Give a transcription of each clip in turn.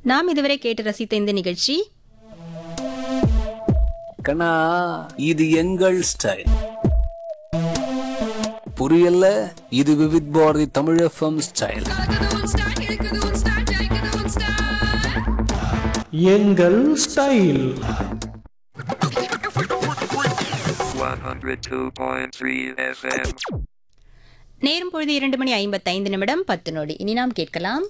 நாம் இதுவரை கேட்டு ரசித்த இந்த நிகழ்ச்சி கண்ணா இது எங்கள் ஸ்டைல் புரியல இது விவித் பாரதி தமிழ் எஃப்எம் ஸ்டைல் எங்கள் ஸ்டைல் 102.3 FM. நேரம் பொழுது இரண்டு மணி ஐம்பத்தைந்து நிமிடம் பத்து நொடி இனி நாம் கேட்கலாம்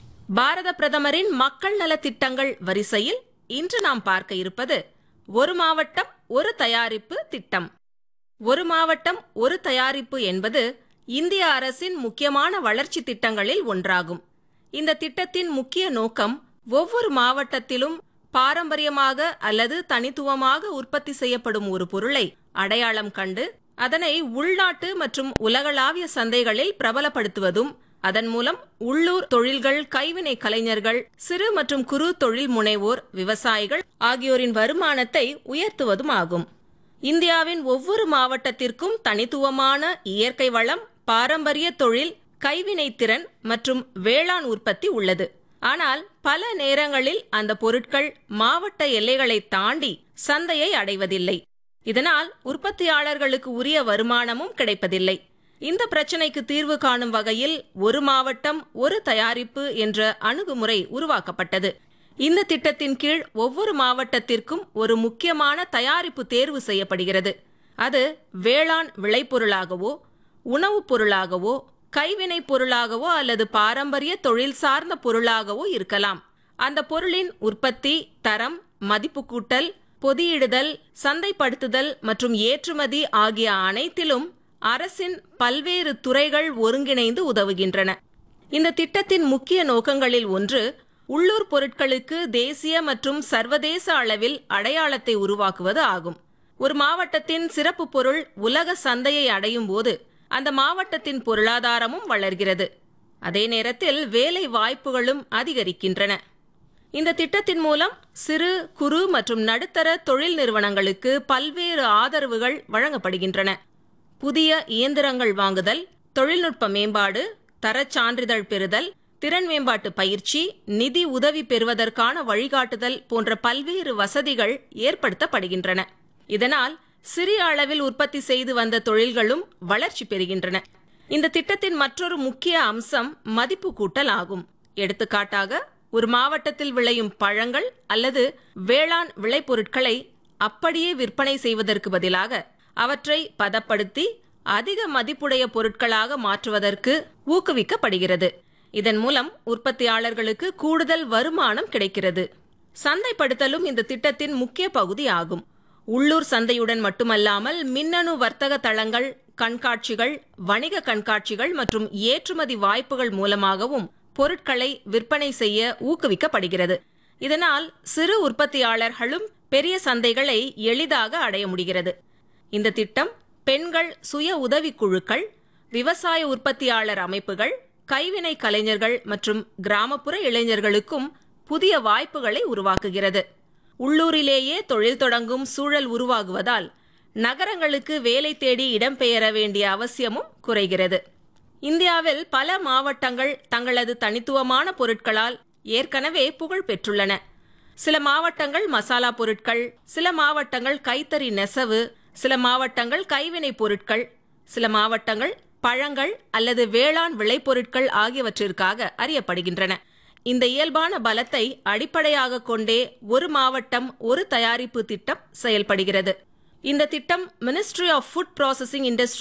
பாரத பிரதமரின் மக்கள் நலத் திட்டங்கள் வரிசையில் இன்று நாம் பார்க்க இருப்பது ஒரு மாவட்டம் ஒரு தயாரிப்பு திட்டம் ஒரு மாவட்டம் ஒரு தயாரிப்பு என்பது இந்திய அரசின் முக்கியமான வளர்ச்சி திட்டங்களில் ஒன்றாகும் இந்த திட்டத்தின் முக்கிய நோக்கம் ஒவ்வொரு மாவட்டத்திலும் பாரம்பரியமாக அல்லது தனித்துவமாக உற்பத்தி செய்யப்படும் ஒரு பொருளை அடையாளம் கண்டு அதனை உள்நாட்டு மற்றும் உலகளாவிய சந்தைகளில் பிரபலப்படுத்துவதும் அதன் மூலம் உள்ளூர் தொழில்கள் கைவினை கலைஞர்கள் சிறு மற்றும் குறு தொழில் முனைவோர் விவசாயிகள் ஆகியோரின் வருமானத்தை உயர்த்துவதும் ஆகும் இந்தியாவின் ஒவ்வொரு மாவட்டத்திற்கும் தனித்துவமான இயற்கை வளம் பாரம்பரிய தொழில் கைவினைத் திறன் மற்றும் வேளாண் உற்பத்தி உள்ளது ஆனால் பல நேரங்களில் அந்த பொருட்கள் மாவட்ட எல்லைகளை தாண்டி சந்தையை அடைவதில்லை இதனால் உற்பத்தியாளர்களுக்கு உரிய வருமானமும் கிடைப்பதில்லை இந்த பிரச்சனைக்கு தீர்வு காணும் வகையில் ஒரு மாவட்டம் ஒரு தயாரிப்பு என்ற அணுகுமுறை உருவாக்கப்பட்டது இந்த திட்டத்தின் கீழ் ஒவ்வொரு மாவட்டத்திற்கும் ஒரு முக்கியமான தயாரிப்பு தேர்வு செய்யப்படுகிறது அது வேளாண் விளைபொருளாகவோ உணவுப் பொருளாகவோ கைவினைப் பொருளாகவோ அல்லது பாரம்பரிய தொழில் சார்ந்த பொருளாகவோ இருக்கலாம் அந்த பொருளின் உற்பத்தி தரம் மதிப்பு கூட்டல் பொதியிடுதல் சந்தைப்படுத்துதல் மற்றும் ஏற்றுமதி ஆகிய அனைத்திலும் அரசின் பல்வேறு துறைகள் ஒருங்கிணைந்து உதவுகின்றன இந்த திட்டத்தின் முக்கிய நோக்கங்களில் ஒன்று உள்ளூர் பொருட்களுக்கு தேசிய மற்றும் சர்வதேச அளவில் அடையாளத்தை உருவாக்குவது ஆகும் ஒரு மாவட்டத்தின் சிறப்பு பொருள் உலக சந்தையை அடையும் போது அந்த மாவட்டத்தின் பொருளாதாரமும் வளர்கிறது அதே நேரத்தில் வேலை வாய்ப்புகளும் அதிகரிக்கின்றன இந்த திட்டத்தின் மூலம் சிறு குறு மற்றும் நடுத்தர தொழில் நிறுவனங்களுக்கு பல்வேறு ஆதரவுகள் வழங்கப்படுகின்றன புதிய இயந்திரங்கள் வாங்குதல் தொழில்நுட்ப மேம்பாடு தரச் சான்றிதழ் பெறுதல் திறன் மேம்பாட்டு பயிற்சி நிதி உதவி பெறுவதற்கான வழிகாட்டுதல் போன்ற பல்வேறு வசதிகள் ஏற்படுத்தப்படுகின்றன இதனால் சிறிய அளவில் உற்பத்தி செய்து வந்த தொழில்களும் வளர்ச்சி பெறுகின்றன இந்த திட்டத்தின் மற்றொரு முக்கிய அம்சம் மதிப்பு கூட்டல் ஆகும் எடுத்துக்காட்டாக ஒரு மாவட்டத்தில் விளையும் பழங்கள் அல்லது வேளாண் விளைபொருட்களை அப்படியே விற்பனை செய்வதற்கு பதிலாக அவற்றை பதப்படுத்தி அதிக மதிப்புடைய பொருட்களாக மாற்றுவதற்கு ஊக்குவிக்கப்படுகிறது இதன் மூலம் உற்பத்தியாளர்களுக்கு கூடுதல் வருமானம் கிடைக்கிறது சந்தைப்படுத்தலும் இந்த திட்டத்தின் முக்கிய பகுதி ஆகும் உள்ளூர் சந்தையுடன் மட்டுமல்லாமல் மின்னணு வர்த்தக தளங்கள் கண்காட்சிகள் வணிக கண்காட்சிகள் மற்றும் ஏற்றுமதி வாய்ப்புகள் மூலமாகவும் பொருட்களை விற்பனை செய்ய ஊக்குவிக்கப்படுகிறது இதனால் சிறு உற்பத்தியாளர்களும் பெரிய சந்தைகளை எளிதாக அடைய முடிகிறது இந்த திட்டம் பெண்கள் சுய உதவிக் குழுக்கள் விவசாய உற்பத்தியாளர் அமைப்புகள் கைவினை கலைஞர்கள் மற்றும் கிராமப்புற இளைஞர்களுக்கும் புதிய வாய்ப்புகளை உருவாக்குகிறது உள்ளூரிலேயே தொழில் தொடங்கும் சூழல் உருவாகுவதால் நகரங்களுக்கு வேலை தேடி இடம்பெயர வேண்டிய அவசியமும் குறைகிறது இந்தியாவில் பல மாவட்டங்கள் தங்களது தனித்துவமான பொருட்களால் ஏற்கனவே புகழ் பெற்றுள்ளன சில மாவட்டங்கள் மசாலா பொருட்கள் சில மாவட்டங்கள் கைத்தறி நெசவு சில மாவட்டங்கள் கைவினை பொருட்கள் சில மாவட்டங்கள் பழங்கள் அல்லது வேளாண் விளைபொருட்கள் ஆகியவற்றிற்காக அறியப்படுகின்றன இந்த இயல்பான பலத்தை அடிப்படையாக கொண்டே ஒரு மாவட்டம் ஒரு தயாரிப்பு திட்டம் செயல்படுகிறது இந்த திட்டம் ministry of food processing industry